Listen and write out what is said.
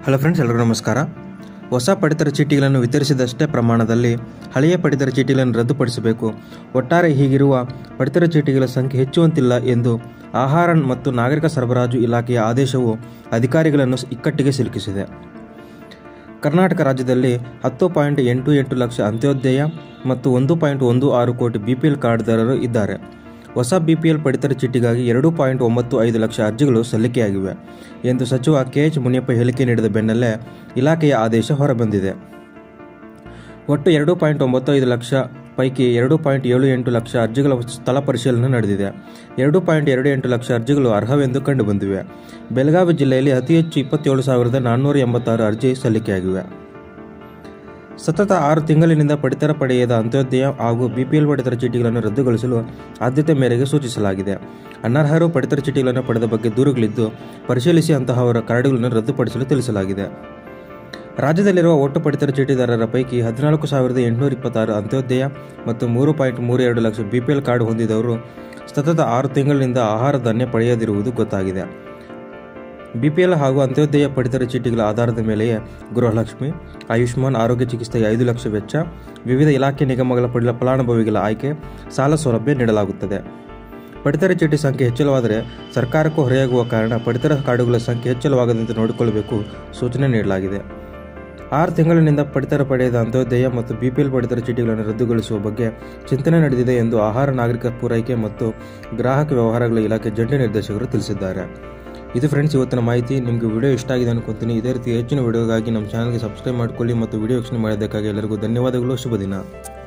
hello friends ಎಲ್ಲರಿಗೂ ನಮಸ್ಕಾರ ಹೊಸ ಪಡಿತರ ಚೀಟಿಗಳನ್ನು ವಿತರಿಸಿದಷ್ಟೇ ಪ್ರಮಾಣದಲ್ಲಿ ಹಳೆಯ ಪಡಿತರ ಚೀಟಿಗಳನ್ನು ರದ್ದುಪಡಿಸಬೇಕು ಒಟ್ಟಾರೆ ಹೀಗಿರುವ ಪಡಿತರ ಚೀಟಿಗಳ ಸಂಖ್ಯೆ ಹೆಚ್ಚುವಂತಿಲ್ಲ ಎಂದು ಆಹಾರ ಮತ್ತು ನಾಗರಿಕ ಸರಬರಾಜು ಇಲಾಖೆಯ ಆದೇಶವು ಅಧಿಕಾರಿಗಳನ್ನು ಇಕ್ಕಟ್ಟಿಗೆ ಸಿಲುಕಿಸಿದೆ ಕರ್ನಾಟಕ ರಾಜ್ಯದಲ್ಲಿ ಹತ್ತು ಪಾಯಿಂಟ್ ಎಂಟು ಎಂಟು ಲಕ್ಷ ಅಂತ್ಯೋದಯ ಮತ್ತು ಒಂದು ಪಾಯಿಂಟ್ ಒಂದು ಆರು ಕೋಟಿ ಬಿಪಿಎಲ್ ಕಾರ್ಡ್ದಾರರು ಇದ್ದಾರೆ ಹೊಸ ಬಿಪಿಎಲ್ ಪಡಿತರ ಚೀಟಿಗಾಗಿ ಎರಡು ಪಾಯಿಂಟ್ ಒಂಬತ್ತು ಐದು ಲಕ್ಷ ಅರ್ಜಿಗಳು ಸಲ್ಲಿಕೆಯಾಗಿವೆ ಎಂದು ಸಚಿವ ಕೆಎಚ್ ಮುನಿಯಪ್ಪ ಹೇಳಿಕೆ ನೀಡಿದ ಬೆನ್ನಲ್ಲೇ ಇಲಾಖೆಯ ಆದೇಶ ಹೊರಬಂದಿದೆ ಒಟ್ಟು ಎರಡು ಪಾಯಿಂಟ್ ಒಂಬತ್ತು ಐದು ಲಕ್ಷ ಪೈಕಿ ಎರಡು ಪಾಯಿಂಟ್ ಏಳು ಎಂಟು ಲಕ್ಷ ಅರ್ಜಿಗಳ ಸ್ಥಳ ಪರಿಶೀಲನೆ ನಡೆದಿದೆ ಎರಡು ಪಾಯಿಂಟ್ ಎರಡು ಎಂಟು ಲಕ್ಷ ಅರ್ಜಿಗಳು ಅರ್ಹವೆಂದು ಕಂಡುಬಂದಿವೆ ಬೆಳಗಾವಿ ಜಿಲ್ಲೆಯಲ್ಲಿ ಅತಿ ಹೆಚ್ಚು ಇಪ್ಪತ್ತೇಳು ಸಾವಿರದ ನಾನ್ನೂರ ಎಂಬತ್ತಾರು ಅರ್ಜಿ ಸಲ್ಲಿಕೆಯಾಗಿವೆ ಸತತ ಆರು ತಿಂಗಳಿನಿಂದ ಪಡಿತರ ಪಡೆಯದ ಅಂತ್ಯೋದಯ ಹಾಗೂ ಬಿಪಿಎಲ್ ಪಡಿತರ ಚೀಟಿಗಳನ್ನು ರದ್ದುಗೊಳಿಸಲು ಆದ್ಯತೆ ಮೇರೆಗೆ ಸೂಚಿಸಲಾಗಿದೆ ಅನರ್ಹರು ಪಡಿತರ ಚೀಟಿಗಳನ್ನು ಪಡೆದ ಬಗ್ಗೆ ದೂರುಗಳಿದ್ದು ಪರಿಶೀಲಿಸಿ ಅಂತಹವರ ಕಾರ್ಡುಗಳನ್ನು ರದ್ದುಪಡಿಸಲು ತಿಳಿಸಲಾಗಿದೆ ರಾಜ್ಯದಲ್ಲಿರುವ ಒಟ್ಟು ಪಡಿತರ ಚೀಟಿದಾರರ ಪೈಕಿ ಹದಿನಾಲ್ಕು ಸಾವಿರದ ಎಂಟುನೂರ ಇಪ್ಪತ್ತಾರು ಅಂತ್ಯೋದಯ ಮತ್ತು ಮೂರು ಪಾಯಿಂಟ್ ಮೂರು ಎರಡು ಲಕ್ಷ ಬಿಪಿಎಲ್ ಕಾರ್ಡ್ ಹೊಂದಿದವರು ಸತತ ಆರು ತಿಂಗಳಿನಿಂದ ಆಹಾರ ಧಾನ್ಯ ಪಡೆಯದಿರುವುದು ಗೊತ್ತಾಗಿದೆ ಬಿಪಿಎಲ್ ಹಾಗೂ ಅಂತ್ಯೋದಯ ಪಡಿತರ ಚೀಟಿಗಳ ಆಧಾರದ ಮೇಲೆಯೇ ಗೃಹಲಕ್ಷ್ಮಿ ಆಯುಷ್ಮಾನ್ ಆರೋಗ್ಯ ಚಿಕಿತ್ಸೆಗೆ ಐದು ಲಕ್ಷ ವೆಚ್ಚ ವಿವಿಧ ಇಲಾಖೆ ನಿಗಮಗಳ ಪಡೆದ ಫಲಾನುಭವಿಗಳ ಆಯ್ಕೆ ಸಾಲ ಸೌಲಭ್ಯ ನೀಡಲಾಗುತ್ತದೆ ಪಡಿತರ ಚೀಟಿ ಸಂಖ್ಯೆ ಹೆಚ್ಚಳವಾದರೆ ಸರ್ಕಾರಕ್ಕೂ ಹೊರೆಯಾಗುವ ಕಾರಣ ಪಡಿತರ ಕಾರ್ಡುಗಳ ಸಂಖ್ಯೆ ಹೆಚ್ಚಳವಾಗದಂತೆ ನೋಡಿಕೊಳ್ಳಬೇಕು ಸೂಚನೆ ನೀಡಲಾಗಿದೆ ಆರು ತಿಂಗಳಿನಿಂದ ಪಡಿತರ ಪಡೆಯದ ಅಂತ್ಯೋದಯ ಮತ್ತು ಬಿಪಿಎಲ್ ಪಡಿತರ ಚೀಟಿಗಳನ್ನು ರದ್ದುಗೊಳಿಸುವ ಬಗ್ಗೆ ಚಿಂತನೆ ನಡೆದಿದೆ ಎಂದು ಆಹಾರ ನಾಗರಿಕ ಪೂರೈಕೆ ಮತ್ತು ಗ್ರಾಹಕ ವ್ಯವಹಾರಗಳ ಇಲಾಖೆ ಜಂಟಿ ನಿರ್ದೇಶಕರು ತಿಳಿಸಿದ್ದಾರೆ ಇದು ಫ್ರೆಂಡ್ಸ್ ಇವತ್ತಿನ ಮಾಹಿತಿ ನಿಮಗೆ ವಿಡಿಯೋ ಇಷ್ಟ ಆಗಿದೆ ಅನ್ಕೊಂತೀನಿ ಇದೇ ರೀತಿ ಹೆಚ್ಚಿನ ವಿಡಿಯೋಗಾಗಿ ನಮ್ಮ ಚಾನಲ್ಗೆ ಸಬ್ಸ್ಕ್ರೈಬ್ ಮಾಡಿಕೊಳ್ಳಿ ಮತ್ತು ವಿಡಿಯೋ ವೀಕ್ಷಣೆ ಮಾಡೋದಕ್ಕಾಗಿ ಎಲ್ಲರಿಗೂ ಧನ್ಯವಾದಗಳು ಶುಭ ದಿನ